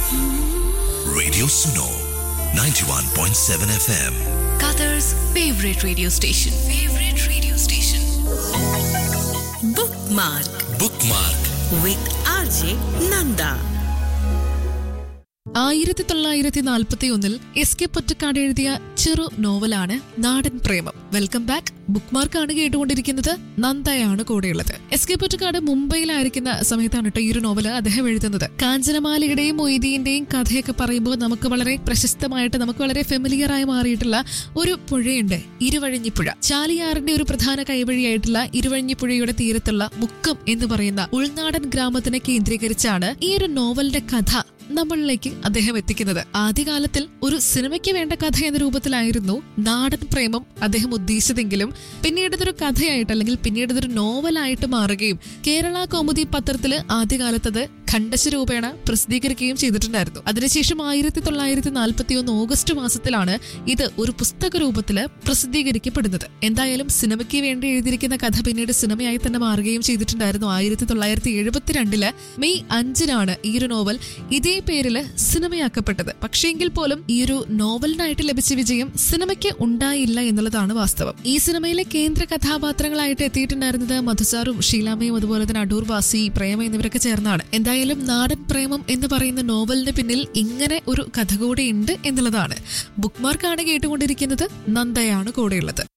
Radio Suno, 91.7 FM. Qatar's favorite radio station. Favorite radio station. Bookmark Bookmark. with RJ Nanda. ആയിരത്തി തൊള്ളായിരത്തി നാൽപ്പത്തി ഒന്നിൽ S K Pottekkatt എഴുതിയ ചെറു നോവലാണ് നാടൻ പ്രേമം വെൽക്കം ബാക്ക് ബുക്ക് മാർക്കാണ് കേട്ടുകൊണ്ടിരിക്കുന്നത് നന്ദയാണ് കൂടെയുള്ളത് എസ് കെ പൊറ്റക്കാട് മുംബൈയിലായിരിക്കുന്ന സമയത്താണ് കേട്ടോ ഈ ഒരു നോവൽ അദ്ദേഹം എഴുതുന്നത് കാഞ്ചനമാലയുടെയും മൊയ്തീന്റെയും കഥയൊക്കെ പറയുമ്പോൾ നമുക്ക് വളരെ പ്രശസ്തമായിട്ട് നമുക്ക് വളരെ ഫെമിലിയർ ആയി മാറിയിട്ടുള്ള ഒരു പുഴയുണ്ട് ഇരുവഴിഞ്ഞിപ്പുഴ ചാലിയാറിന്റെ ഒരു പ്രധാന കൈവഴിയായിട്ടുള്ള ഇരുവഴിഞ്ഞിപ്പുഴയുടെ തീരത്തുള്ള മുക്കം എന്ന് പറയുന്ന ഉൾനാടൻ ഗ്രാമത്തിനെ കേന്ദ്രീകരിച്ചാണ് ഈ ഒരു നോവലിന്റെ കഥ നമ്മളിലേക്ക് അദ്ദേഹം എത്തിക്കുന്നത് ആദ്യകാലത്തിൽ ഒരു സിനിമയ്ക്ക് വേണ്ട കഥ എന്ന രൂപത്തിലായിരുന്നു നാടൻ പ്രേമം അദ്ദേഹം ഉദ്ദേശിച്ചതെങ്കിലും പിന്നീട് ഇതൊരു കഥയായിട്ട് അല്ലെങ്കിൽ പിന്നീട് ഇതൊരു നോവലായിട്ട് മാറുകയും കേരള കൗമുദി പത്രത്തില് ആദ്യകാലത്ത് അത് ഖണ്ഡശ രൂപേണ പ്രസിദ്ധീകരിക്കുകയും ചെയ്തിട്ടുണ്ടായിരുന്നു അതിനുശേഷം ആയിരത്തി തൊള്ളായിരത്തി നാൽപ്പത്തി ഒന്ന് ഓഗസ്റ്റ് മാസത്തിലാണ് ഇത് ഒരു പുസ്തക രൂപത്തില് പ്രസിദ്ധീകരിക്കപ്പെടുന്നത് എന്തായാലും സിനിമയ്ക്ക് വേണ്ടി എഴുതിയിരിക്കുന്ന കഥ പിന്നീട് സിനിമയായി തന്നെ മാറുകയും ചെയ്തിട്ടുണ്ടായിരുന്നു ആയിരത്തി തൊള്ളായിരത്തി എഴുപത്തിരണ്ടില് മെയ് അഞ്ചിനാണ് ഈ ഒരു നോവൽ ഇതേ പേരില് സിനിമയാക്കപ്പെട്ടത് പക്ഷേങ്കിൽ പോലും ഈ ഒരു നോവലിനായിട്ട് ലഭിച്ച വിജയം സിനിമയ്ക്ക് ഉണ്ടായില്ല എന്നുള്ളതാണ് വാസ്തവം ഈ സിനിമയിലെ കേന്ദ്ര കഥാപാത്രങ്ങളായിട്ട് എത്തിയിട്ടുണ്ടായിരുന്നത് മധുസാറും ഷീലാമയും അതുപോലെ തന്നെ അടൂർ വാസി പ്രേമ എന്നിവരൊക്കെ ചേർന്നാണ് എന്തായാലും നാടൻ പ്രേമം എന്ന് പറയുന്ന നോവലിന് പിന്നിൽ ഇങ്ങനെ ഒരു കഥ കൂടെ ഉണ്ട് എന്നുള്ളതാണ് ബുക്ക് മാർക്കാണ് കേട്ടുകൊണ്ടിരിക്കുന്നത് നന്ദയാണ് കൂടെയുള്ളത്